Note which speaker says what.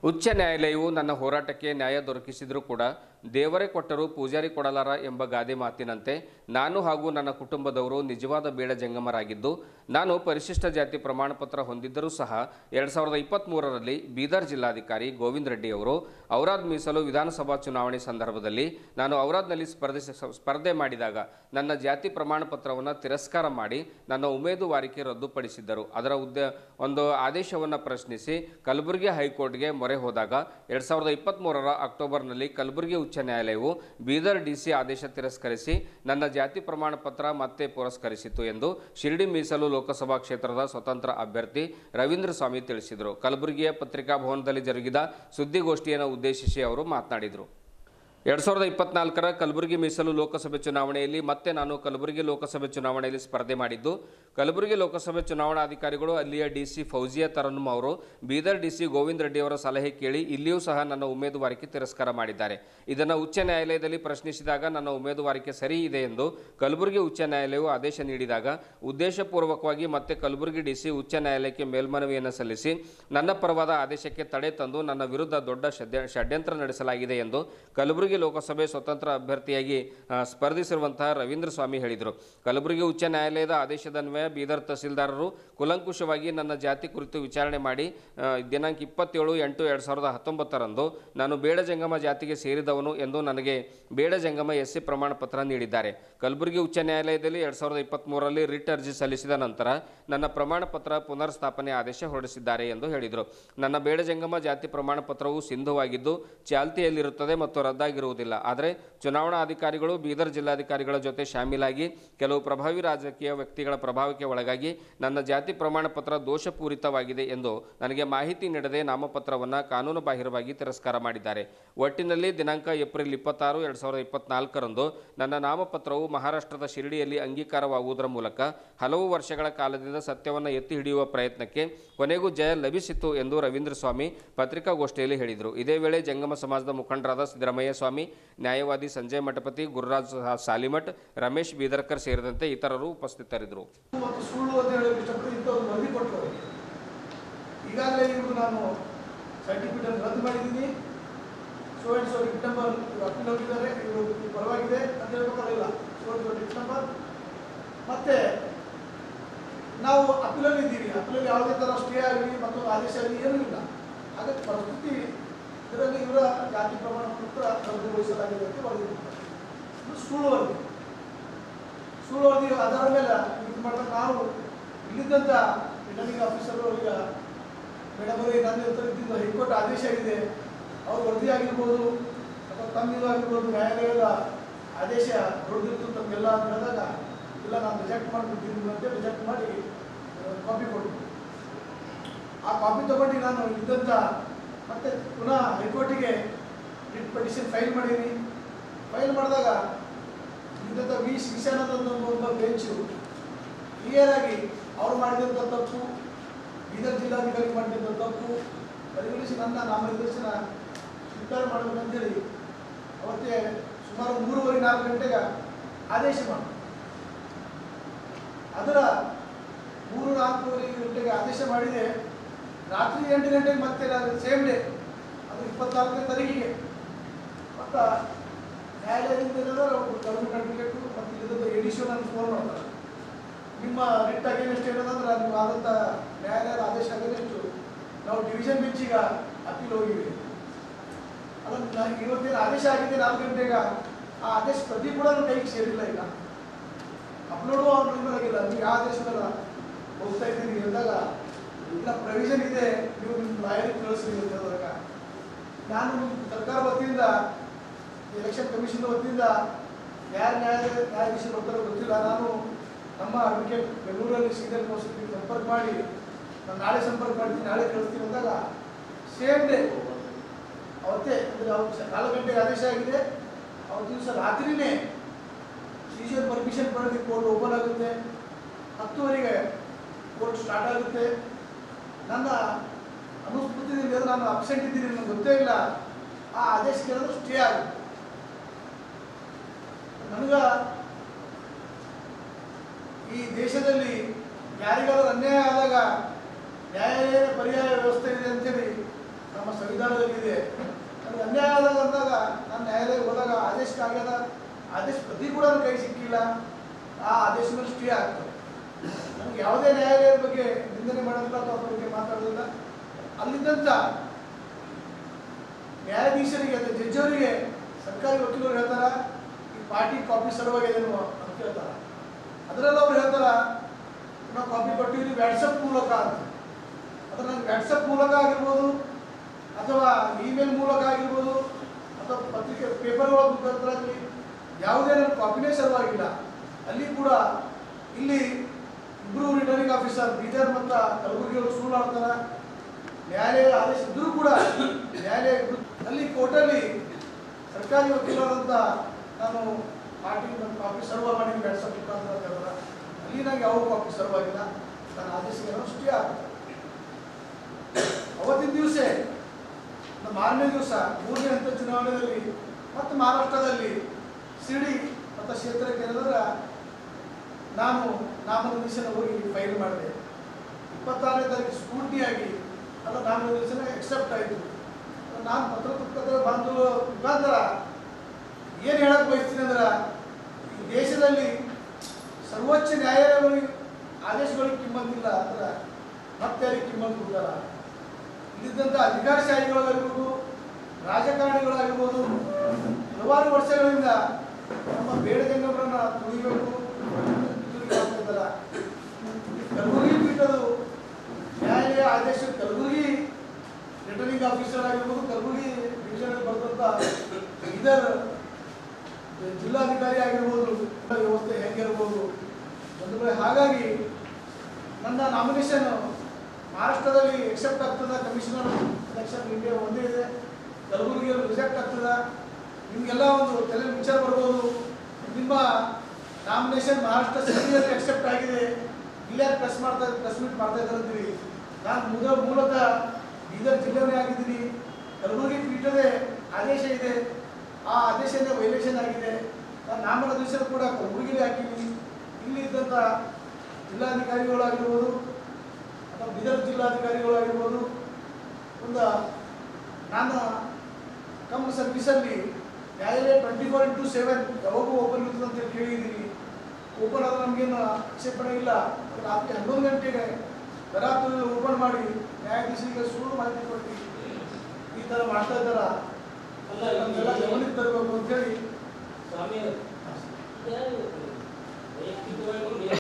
Speaker 1: ಉಚ್ಚ ನ್ಯಾಯಾಲಯವು ನನ್ನ ಹೋರಾಟಕ್ಕೆ ನ್ಯಾಯ ದೊರಕಿಸಿದರೂ ಕೂಡ ದೇವರೇ ಕೊಟ್ಟರೂ ಪೂಜಾರಿ ಕೊಡಲಾರ ಎಂಬ ಗಾದೆ ಮಾತಿನಂತೆ ನಾನು ಹಾಗೂ ನನ್ನ ಕುಟುಂಬದವರು ನಿಜವಾದ ಬೇಡ ಜಂಗಮರಾಗಿದ್ದು ನಾನು ಪರಿಶಿಷ್ಟ ಜಾತಿ ಪ್ರಮಾಣ ಪತ್ರ ಹೊಂದಿದ್ದರೂ ಸಹ ಎರಡು ಸಾವಿರದ ಇಪ್ಪತ್ತ್ಮೂರರಲ್ಲಿ ಬೀದರ್ ಜಿಲ್ಲಾಧಿಕಾರಿ ಗೋವಿಂದ್ ರೆಡ್ಡಿ ಅವರು ಔರಾದ್ ಮೀಸಲು ವಿಧಾನಸಭಾ ಚುನಾವಣೆ ಸಂದರ್ಭದಲ್ಲಿ ನಾನು ಔರಾದ್ನಲ್ಲಿ ಸ್ಪರ್ಧಿಸ ಸ್ಪರ್ಧೆ ಮಾಡಿದಾಗ ನನ್ನ ಜಾತಿ ಪ್ರಮಾಣ ಪತ್ರವನ್ನು ತಿರಸ್ಕಾರ ಮಾಡಿ ನನ್ನ ಉಮೇದುವಾರಿಕೆ ರದ್ದುಪಡಿಸಿದ್ದರು ಅದರ ಉದ್ದ ಒಂದು ಆದೇಶವನ್ನು ಪ್ರಶ್ನಿಸಿ ಕಲಬುರಗಿ ಹೈಕೋರ್ಟ್ಗೆ ಮೊರೆ ಹೋದಾಗ ಎರಡು ಸಾವಿರದ ಇಪ್ಪತ್ತ್ಮೂರರ ಅಕ್ಟೋಬರ್ನಲ್ಲಿ ಕಲಬುರಗಿ ಉಚ್ಚ ನ್ಯಾಯಾಲಯವು ಬೀದರ್ ಡಿಸಿ ಆದೇಶ ತಿರಸ್ಕರಿಸಿ ನನ್ನ ಜಾತಿ ಪ್ರಮಾಣ ಪತ್ರ ಮತ್ತೆ ಪುರಸ್ಕರಿಸಿತು ಎಂದು ಶಿರ್ಡಿ ಮೀಸಲು ಲೋಕಸಭಾ ಕ್ಷೇತ್ರದ ಸ್ವತಂತ್ರ ಅಭ್ಯರ್ಥಿ ರವೀಂದ್ರ ಸ್ವಾಮಿ ತಿಳಿಸಿದರು ಕಲಬುರಗಿಯ ಪತ್ರಿಕಾ ಭವನದಲ್ಲಿ ಜರುಗಿದ ಸುದ್ದಿಗೋಷ್ಠಿಯನ್ನು ಉದ್ದೇಶಿಸಿ ಅವರು ಮಾತನಾಡಿದರು ಎರಡು ಸಾವಿರದ ಇಪ್ಪತ್ನಾಲ್ಕರ ಕಲಬುರಗಿ ಮೀಸಲು ಲೋಕಸಭೆ ಚುನಾವಣೆಯಲ್ಲಿ ಮತ್ತೆ ನಾನು ಕಲಬುರಗಿ ಲೋಕಸಭೆ ಚುನಾವಣೆಯಲ್ಲಿ ಸ್ಪರ್ಧೆ ಮಾಡಿದ್ದು ಕಲಬುರಗಿ ಲೋಕಸಭೆ ಚುನಾವಣಾಧಿಕಾರಿಗಳು ಅಲ್ಲಿಯ ಡಿ ಸಿ ಫೌಜಿಯಾ ತರನ್ನುಮ್ ಅವರು ಬೀದರ್ ಡಿ ಸಿ ಗೋವಿಂದ್ ರೆಡ್ಡಿ ಅವರ ಸಲಹೆ ಕೇಳಿ ಇಲ್ಲಿಯೂ ಸಹ ನನ್ನ ಉಮೇದುವಾರಿಕೆ ತಿರಸ್ಕಾರ ಮಾಡಿದ್ದಾರೆ ಇದನ್ನು ಉಚ್ಚ ನ್ಯಾಯಾಲಯದಲ್ಲಿ ಪ್ರಶ್ನಿಸಿದಾಗ ನನ್ನ ಉಮೇದುವಾರಿಕೆ ಸರಿ ಇದೆ ಎಂದು ಕಲಬುರಗಿ ಉಚ್ಚ ನ್ಯಾಯಾಲಯವು ಆದೇಶ ನೀಡಿದಾಗ ಉದ್ದೇಶಪೂರ್ವಕವಾಗಿ ಮತ್ತೆ ಕಲಬುರಗಿ ಡಿ ಸಿ ಉಚ್ಚ ನ್ಯಾಯಾಲಯಕ್ಕೆ ಮೇಲ್ಮನವಿಯನ್ನು ಸಲ್ಲಿಸಿ ನನ್ನ ಪರವಾದ ಆದೇಶಕ್ಕೆ ತಡೆ ತಂದು ನನ್ನ ವಿರುದ್ಧ ದೊಡ್ಡ ಷಡ್ಯ ಷಡ್ಯಂತ್ರ ನಡೆಸಲಾಗಿದೆ ಎಂದು ಕಲಬುರಗಿ ಲೋಕಸಭೆ ಸ್ವತಂತ್ರ ಅಭ್ಯರ್ಥಿಯಾಗಿ ಆ, ಸ್ಪರ್ಧಿಸಿರುವಂತಹ ರವೀಂದ್ರ ಸ್ವಾಮಿ ಹೇಳಿದರು ಕಲಬುರಗಿ ಉಚ್ಚ ನ್ಯಾಯಾಲಯದ ಆದೇಶದನ್ವಯ ಬೀದರ್ ತಹಸೀಲ್ದಾರರು ಕುಲಂಕುಷವಾಗಿ ನನ್ನ ಜಾತಿ ಕುರಿತು ವಿಚಾರಣೆ ಮಾಡಿ ಆ, ದಿನಾಂಕ ಇಪ್ಪತ್ತೇಳು ಎಂಟು ಎರಡು ಸಾವಿರದ ಹತ್ತೊಂಬತ್ತರಂದು ನಾನು ಬೇಡ ಜಂಗಮ ಜಾತಿಗೆ ಸೇರಿದವನು ಎಂದು ನನಗೆ ಬೇಡ ಜಂಗಮ ಎಸ್ ಸಿ ಪ್ರಮಾಣ ಪತ್ರ ನೀಡಿದ್ದಾರೆ ಕಲಬುರಗಿ ಉಚ್ಚ ನ್ಯಾಯಾಲಯದಲ್ಲಿ ಎರಡು ಸಾವಿರದ ಇಪ್ಪತ್ತ್ಮೂರರಲ್ಲಿ ರಿಟ್ ಅರ್ಜಿ ಸಲ್ಲಿಸಿದ ನಂತರ ನನ್ನ ಪ್ರಮಾಣ ಪತ್ರ ಪುನರ್ ಸ್ಥಾಪನೆ ಆದೇಶ ಹೊರಡಿಸಿದ್ದಾರೆ ಎಂದು ಹೇಳಿದರು ನನ್ನ ಬೇಡ ಜಂಗಮ ಜಾತಿ ಪ್ರಮಾಣ ಪತ್ರವು ಸಿಂಧುವಾಗಿದ್ದು ಚಾಲ್ತಿಯಲ್ಲಿರುತ್ತದೆ ಮತ್ತು ರದ್ದಾಗಿರುವುದಿಲ್ಲ ಆದರೆ ಚುನಾವಣಾ ಅಧಿಕಾರಿಗಳು ಬೀದರ್ ಜಿಲ್ಲಾಧಿಕಾರಿಗಳ ಜೊತೆ ಶಾಮೀಲಾಗಿ ಕೆಲವು ಪ್ರಭಾವಿ ರಾಜಕೀಯ ವ್ಯಕ್ತಿಗಳ ಪ್ರಭಾವಕ್ಕೆ ಒಳಗಾಗಿ ನನ್ನ ಜಾತಿ ಪ್ರಮಾಣ ಪತ್ರ ದೋಷಪೂರಿತವಾಗಿದೆ ಎಂದು ನನಗೆ ಮಾಹಿತಿ ನೀಡದೆ ನಾಮಪತ್ರವನ್ನು ಕಾನೂನು ಬಾಹಿರವಾಗಿ ತಿರಸ್ಕಾರ ಮಾಡಿದ್ದಾರೆ ಒಟ್ಟಿನಲ್ಲಿ ದಿನಾಂಕ ಏಪ್ರಿಲ್ ಇಪ್ಪತ್ತಾರು ಎರಡು ಸಾವಿರದ ಇಪ್ಪತ್ನಾಲ್ಕರಂದು ನನ್ನ ನಾಮಪತ್ರವು ಮಹಾರಾಷ್ಟ್ರದ ಶಿರಡಿಯಲ್ಲಿ ಅಂಗೀಕಾರವಾಗುವುದರ ಮೂಲಕ ಹಲವು ವರ್ಷಗಳ ಕಾಲದಿಂದ ಸತ್ಯವನ್ನು ಎತ್ತಿ ಹಿಡಿಯುವ ಪ್ರಯತ್ನಕ್ಕೆ ಕೊನೆಗೂ ಜಯ ಲಭಿಸಿತು ಎಂದು ರವೀಂದ್ರ ಸ್ವಾಮಿ ಪತ್ರಿಕಾಗೋಷ್ಠಿಯಲ್ಲಿ ಹೇಳಿದರು ಇದೇ ವೇಳೆ ಜಂಗಮ ಸಮಾಜದ ಮುಖಂಡರಾದ ಸಿದ್ದರಾಮಯ್ಯ ಸ್ವಾಮಿ ನ್ಯಾಯವಾದಿ ಸಂಜಯ್ ಮಠಪತಿ ಗುರುರಾಜ್ ಸಾಲಿಮಠ್ ರಮೇಶ್ ಬೀದರ್ಕರ್ ಸೇರಿದಂತೆ ಇತರರು ಉಪಸ್ಥಿತರಿದ್ದರು
Speaker 2: ಮತ್ತು ಸುಳ್ಳು ಅಂತ ಹೇಳಿ ಇಷ್ಟಪಟ್ಟು ಇಂಥವ್ರು ವರದಿ ಕೊಟ್ಟರು ಈಗಾಗಲೇ ಇವರು ನಾನು ಸರ್ಟಿಫಿಕೇಟ್ ರದ್ದು ಮಾಡಿದ್ದೀನಿ so and so writ number ಇವರು ಅಪ್ಪೀಲ್ ಹೋಗಿದ್ದಾರೆ ಇವರು ಪರವಾಗಿದೆ ಅಂತ ಹೇಳ್ಬೇಕಾಗಿಲ್ಲ so and so writ number ಮತ್ತೆ ನಾವು ಅಪ್ಪೀಲಲ್ಲಿ ಇದ್ದೀವಿ ಅಪ್ಪೀಲಲ್ಲಿ ಯಾವುದೇ ಥರ ಸ್ಟೇ ಆಗಲಿ ಮತ್ತೊಂದು ಆದೇಶ ಆಗಲಿ ಏನೂ ಇಲ್ಲ ಹಾಗಾಗಿ ಪರಿಸ್ಥಿತಿ ಇದರಲ್ಲಿ ಇವರ ಜಾತಿ ಪ್ರಮಾಣ ಪತ್ರ ರದ್ದುಗೊಳಿಸಲಾಗಿದೆ ಅಂತ ವರದಿ ಕೊಡ್ತಾರೆ ಇದು ಸುಳ್ಳು ವರದಿ ಸುಳ್ಳು ವರದಿ ಅದರ ಮೇಲೆ ಇದು ಮಾಡಿದ್ರೆ ನಾವು ಇಲ್ಲಿದ್ದಂಥ ರಿಟರ್ನಿಂಗ್ ಆಫೀಸರು ಈಗ ಮೇಡಮ್ ಅವರಿಗೆ ನನ್ನ ಹತ್ರ ಇದ್ದಿದ್ದು ಹೈಕೋರ್ಟ್ ಆದೇಶ ಇದೆ ಅವ್ರ ವರದಿ ಆಗಿರ್ಬೋದು ಅಥವಾ ತಮ್ಮಿದು ಆಗಿರ್ಬೋದು ನ್ಯಾಯಾಲಯದ ಆದೇಶ ದೊಡ್ಡದಿತ್ತು ತಮಗೆಲ್ಲ ಅಂತ ಹೇಳಿದಾಗ ಇಲ್ಲ ನಾನು ರಿಜೆಕ್ಟ್ ಮಾಡಿಬಿಟ್ಟಿದ್ದೀನಿ ಅಂತ ರಿಜೆಕ್ಟ್ ಮಾಡಿ ಕಾಪಿ ಕೊಟ್ಟು ಆ ಕಾಪಿ ತಗೊಂಡು ನಾನು ಇದ್ದಂಥ ಮತ್ತೆ ಪುನಃ ಹೈಕೋರ್ಟಿಗೆ ರಿಟ್ ಪಟಿಷನ್ ಫೈಲ್ ಮಾಡೀನಿ ಫೈಲ್ ಮಾಡಿದಾಗ ಇದ್ದಂಥ ವಿ ಶಿಕ್ಷಣದ ಒಬ್ಬ ಬೆಂಚು ಕ್ಲಿಯರ್ ಆಗಿ ಅವ್ರು ಮಾಡಿದಂಥ ತಪ್ಪು ಬೀದರ್ ಜಿಲ್ಲಾಧಿಕಾರಿ ಮಾಡಿದಂಥ ತಪ್ಪು ಪರಿಗಣಿಸಿ ನನ್ನ ನಾಮನಿರ್ದೇಶನ ಸ್ವೀಕಾರ ಮಾಡಬೇಕಂತೇಳಿ ಅವತ್ತೇ ಸುಮಾರು ಮೂರುವರೆ ನಾಲ್ಕು ಗಂಟೆಗೆ ಆದೇಶ ಮಾಡಿ ಅದರ ಮೂರು ನಾಲ್ಕೂವರೆ ಗಂಟೆಗೆ ಆದೇಶ ಮಾಡಿದೆ ರಾತ್ರಿ ಎಂಟು ಗಂಟೆಗೆ ಮತ್ತೆ ನಾನು ಸೇಮ್ ಡೇ ಅದು ಇಪ್ಪತ್ನಾಲ್ಕನೇ ತಾರೀಕಿಗೆ ಮತ್ತು ನ್ಯಾಯಾಲಯದಿಂದ ಏನಾದ್ರು ಗೌರ್ಮೆಂಟ್ ಅಡ್ವೊಕೇಟು ಮತ್ತು ಇಲ್ಲದ ಎಡಿಷನ್ ನಾನು ಫೋನ್ ಮಾಡ್ತಾರೆ ನಿಮ್ಮ ರಿಟ್ ಅಗೇನೆಸ್ಟ್ ಏನದಂದ್ರೆ ನೀವು ಆದಂಥ ನ್ಯಾಯಾಲಯದ ಆದೇಶ ಅಗೇನೆಸ್ಟು ನಾವು ಡಿವಿಷನ್ ಬೆಂಚಿಗ ಅಪೀಲ್ ಹೋಗಿವಿ ಅಲ್ಲ ನಾ- ಇವತ್ತೇನು ಆದೇಶ ಆಗಿದೆ ನಾಲ್ಕು ಗಂಟೆಗೆ ಆ ಆದೇಶ ಪ್ರತಿ ಕೂಡ ನನ್ನ ಕೈಗೆ ಸೇರಿಲ್ಲ ಈಗ ಅಪ್ಲೋಡು ಅವ್ರ ಮೇಲೆ ಆಗಿಲ್ಲ ನೀವು ಯಾವ ಆದೇಶ ಮೇಲೆ ಹೋಗ್ತಾ ಇದ್ದೀರಿ ಅಂದಾಗ ಇಲ್ಲ ಪ್ರವಿಷನ್ ಇದೆ ನೀವು ನಿಮ್ಮ ಲಾಯರಿಗೆ ತಿಳಿಸ್ರಿ ಅಂತ ಹೇಳಿದಾಗ ನಾನು ಸರ್ಕಾರ ವತಿಯಿಂದ ಎಲೆಕ್ಷನ್ ಕಮಿಷನ್ ವತಿಯಿಂದ ಯಾರು ನ್ಯಾಯ ನ್ಯಾಯಾಧೀಶರು ಬರ್ತಾರೋ ಗೊತ್ತಿಲ್ಲ ನಾನು ನಮ್ಮ ಅಡ್ವೊಕೇಟ್ ಬೆಂಗಳೂರಲ್ಲಿ ಸೀನಿಯರ್ ಕೌನ್ಸಿಲ್ ಸಂಪರ್ಕ ಮಾಡಿ ನಾನು ನಾಳೆ ಸಂಪರ್ಕ ಮಾಡ್ತೀನಿ ನಾಳೆ ಕಳಿಸ್ತೀನಿ ಅಂದಾಗ ಸೇಮ್ ಡೇ ಅವತ್ತೇ ಅಂದರೆ ಅವ್ರು ನಾಲ್ಕು ಗಂಟೆಗೆ ಆದೇಶ ಆಗಿದೆ ಅವತ್ತು ದಿವಸ ರಾತ್ರಿನೇ ಸೀಜರ್ ಪರ್ಮಿಷನ್ ಪಡೆದು ಕೋರ್ಟ್ ಓಪನ್ ಆಗುತ್ತೆ ಹತ್ತುವರೆಗೆ ಕೋರ್ಟ್ ಸ್ಟಾರ್ಟ್ ಆಗುತ್ತೆ ನನ್ನ ಅನುಸ್ಮೃತಿಯಲ್ಲಿ ನಾನು ಅಬ್ಸೆಂಟ್ ಇದ್ದೀನಿ ನನಗೆ ಗೊತ್ತೇ ಇಲ್ಲ ಆ ಆದೇಶ ಕೇಳಿದ್ರೆ ಸ್ಟೇ ಆಗುತ್ತೆ ನನಗ ಈ ದೇಶದಲ್ಲಿ ಯಾರಿಗಾದ್ರೂ ಅನ್ಯಾಯ ಆದಾಗ ನ್ಯಾಯಾಲಯದ ಪರ್ಯಾಯ ವ್ಯವಸ್ಥೆ ಇದೆ ಅಂತೇಳಿ ನಮ್ಮ ನಮ್ಮ ಸಂವಿಧಾನದಲ್ಲಿದೆ ನನಗೆ ಅನ್ಯಾಯ ಆದಾಗ ಅಂದಾಗ ನಾನು ನ್ಯಾಯಾಲಯ ಹೋದಾಗ ಆದೇಶ ಆಗ್ಯದ ಆದೇಶ ಪ್ರತಿ ಕೂಡ ನನ್ನ ಕೈ ಸಿಕ್ಕಿಲ್ಲ ಆ ಆದೇಶ ಮೇಲೆ ಸ್ಟೇ ಆಗ್ತದೆ ನನಗೆ ಯಾವುದೇ ನ್ಯಾಯಾಲಯದ ಬಗ್ಗೆ ನಿಂದನೆ ಮಾಡೋದಿಲ್ಲ ಅಥವಾ ಅದ್ರ ಬಗ್ಗೆ ಮಾತಾಡೋದಿಲ್ಲ ಅಲ್ಲಿದ್ದಂಥ ನ್ಯಾಯಾಧೀಶರಿಗೆ ಅಥವಾ ಜಡ್ಜವರಿಗೆ ಸರ್ಕಾರಿ ವಕೀಲರು ಹೇಳ್ತಾರ ಈ ಪಾರ್ಟಿ ಕಾಪಿ ಸರ್ವಾಗಿದೆ ಅಂತ ಕೇಳ್ತಾರ ಅದರಲ್ಲಿ ಅವ್ರು ಹೇಳ್ತಾರ ನಾವು ಕಾಪಿ ಕೊಟ್ಟಿದ್ದೀವಿ ವ್ಯಾಟ್ಸಪ್ ಮೂಲಕ ಅಂತ ಅದು ನಂಗೆ ವ್ಯಾಟ್ಸಪ್ ಮೂಲಕ ಆಗಿರ್ಬೋದು ಅಥವಾ ಇಮೇಲ್ ಮೂಲಕ ಆಗಿರ್ಬೋದು ಅಥವಾ ಪತ್ರಿಕೆ ಪೇಪರ್ಗಳ ಮುಖಾಂತರ ಆಗಲಿ ಯಾವುದೇ ನನ್ನ ಕಾಪಿನೇ ಸರ್ವಾಗಿಲ್ಲ ಅಲ್ಲಿ ಕೂಡ ಇಲ್ಲಿ ಇಬ್ಬರು ರಿಟರ್ನಿಂಗ್ ಆಫೀಸರ್ ಬೀದರ್ ಮತ್ತು ಕಲಬುರಗಿಯವರು ಸುಳ್ಳು ಆಡ್ತಾರ ನ್ಯಾಯಾಲಯ ಆದೇಶ ಇದ್ರೂ ಕೂಡ ನ್ಯಾಯಾಲಯ ಇಬ್ರು- ಅಲ್ಲಿ ಕೋರ್ಟಲ್ಲಿ ಸರ್ಕಾರಿ ವಕೀಲರಾದಂಥ ನಾನು ಪಾರ್ಟಿ ನನ್ನ ಕಾಪಿ ಸರ್ವ್ ಮಾಡಿ ವ್ಯಾಟ್ಸಪ್ ಮುಖಾಂತರ ಅಂತ ಹೇಳ್ತಾರೆ ಅಲ್ಲಿ ನಂಗೆ ಯಾವ ಕಾಪಿ ಸರ್ವ್ ಆಗಿಲ್ಲ ನಾನು ಆದೇಶ ಅಷ್ಟೇ ಆಗುತ್ತೆ ಅವತ್ತಿನ ದಿವಸ ಮಾರನೇ ದಿವಸ ಮೂರನೇ ಹಂತ ಚುನಾವಣೆಯಲ್ಲಿ ಮತ್ತು ಮಹಾರಾಷ್ಟ್ರದಲ್ಲಿ ಸಿಡಿ ಮತ್ತು ಕ್ಷೇತ್ರಕ್ಕೆ ಏನಂದ್ರೆ ನಾನು ನಾಮನಿರ್ದೇಶನ ಹೋಗಿ ಫೈಲ್ ಮಾಡಿದೆ ಇಪ್ಪತ್ತಾರನೇ ತಾರೀಕು ಸ್ಕೂಟಿ ಆಗಿ ಅಲ್ಲ ನಾಮನಿರ್ದೇಶನ ಎಕ್ಸೆಪ್ಟ್ ಆಯಿತು ನಾನು ಪತ್ರಕರ್ತರ ಬಂಧು ಮುಖಾಂತರ ಏನು ಹೇಳಕ್ ಬಯಸ್ತೀನಿ ಅಂದ್ರೆ ಈ ದೇಶದಲ್ಲಿ ಸರ್ವೋಚ್ಚ ನ್ಯಾಯಾಲಯಗಳಿಗೆ ಆದೇಶಗಳಿಗೆ ಕಿಮ್ಮತ್ತಿಲ್ಲ ಅಂದ್ರೆ ಮತ್ತೆ ಯಾರಿಗೆ ಕಿಮ್ಮತ್ತು ಕೊಡ್ತಾರ ಇಲ್ಲಿದ್ದಂಥ ಅಧಿಕಾರಶಾಹಿಗಳಾಗಿರ್ಬೋದು ರಾಜಕಾರಣಿಗಳಾಗಿರ್ಬೋದು ಹಲವಾರು ವರ್ಷಗಳಿಂದ ನಮ್ಮ ಬೇಡಜಂಗಮರನ್ನ ತುಳಿಬೇಕು ತುಳಿಗೆ ಹಾಕ್ತಿದ್ದಾರ. ಕಲಬುರಗಿ ಪೀಠದ ನ್ಯಾಯಾಲಯ ಆದೇಶ ಕಲಬುರಗಿ ರಿಟರ್ನಿಂಗ್ ಆಫೀಸರ್ ಆಗಿರ್ಬೋದು ಕಲಬುರಗಿ ಡಿವಿಷನ್ ಬರೆದಂಥ ಇದರ ಜಿಲ್ಲಾಧಿಕಾರಿ ಆಗಿರ್ಬೋದು ವ್ಯವಸ್ಥೆ ಹೆಂಗಿರ್ಬೋದು ಒಂದು ವೇಳೆ ಹಾಗಾಗಿ ನನ್ನ ನಾಮಿನೇಷನ್ ಮಹಾರಾಷ್ಟ್ರದಲ್ಲಿ ಎಕ್ಸೆಪ್ಟ್ ಆಗ್ತದ ಕಮಿಷನರ್ ಎಲೆಕ್ಷನ್ ಇಂಡಿಯಾ ಒಂದೇ ಇದೆ ಕಲಬುರಗಿಯಲ್ಲಿ ರಿಜೆಕ್ಟ್ ಆಗ್ತದ ನಿಮಗೆಲ್ಲ ಒಂದು ತಲೆ ವಿಚಾರ ಬರ್ಬೋದು ನಿಮ್ಮ ನಾಮಿನೇಷನ್ ಮಹಾರಾಷ್ಟ್ರ ಸಿಟಿಯಲ್ಲಿ ಎಕ್ಸೆಪ್ಟ್ ಆಗಿದೆ ಇಲ್ಲೇ ಪ್ರೆಸ್ ಮಾಡ್ತಾ ಪ್ರೆಸ್ ಮೀಟ್ ಮಾಡ್ತಾ ಇದ್ದಾರೆ ಅಂತೀವಿ ನಾನು ಮೂಲ ಮೂಲತಃ ಬೀದರ್ ಜಿಲ್ಲೆಯವೇ ಆಗಿದ್ದೀನಿ ಕಲಬುರಗಿ ಪೀಠದೇ ಆದೇಶ ಇದೆ ಆ ಆದೇಶದ ವೈಲೇಷನ್ ಆಗಿದೆ ನಾನು ನಾಮನಿರ್ದೇಶನ ಕೂಡ ಕಲಬುರಗಿಲಿ ಹಾಕಿದ್ದೀನಿ ಇಲ್ಲಿ ಇದ್ದಂಥ ಜಿಲ್ಲಾಧಿಕಾರಿಗಳಾಗಿರ್ಬೋದು ಅಥವಾ ಬೀದರ್ ಜಿಲ್ಲಾಧಿಕಾರಿಗಳಾಗಿರ್ಬೋದು ಒಂದು ನಾನು ಕಮ್ ಸರ್ವಿಸಲ್ಲಿ ನ್ಯಾಯಾಲಯ ಟ್ವೆಂಟಿ ಫೋರ್ ಇಂಟು ಸೆವೆನ್ ಯಾವಾಗೂ ಓಪನ್ ಇರ್ತದೆ ಅಂತ ಕೇಳಿದ್ದೀನಿ ಓಪನ್ ಆದ್ರೆ ನಮಗೇನು ಆಕ್ಷೇಪಣೆ ಇಲ್ಲ ರಾತ್ರಿ ಹನ್ನೊಂದು ಗಂಟೆಗೆ ರಾತ್ರಿ ಓಪನ್ ಮಾಡಿ ನ್ಯಾಯಾಧೀಶರಿಗೆ ಸುಳ್ಳು ಮಾಹಿತಿ ಕೊಟ್ಟು ಈ ಥರ ಮಾಡ್ತಾ ಇದ್ದಾರ
Speaker 3: ಅಲ್ಲ,
Speaker 2: ನಮ್ಗೆಲ್ಲ ಗಮನಕ್ಕೆ ತರಬೇಕು ಅಂತೇಳಿ
Speaker 3: ಸ್ವಾಮಿ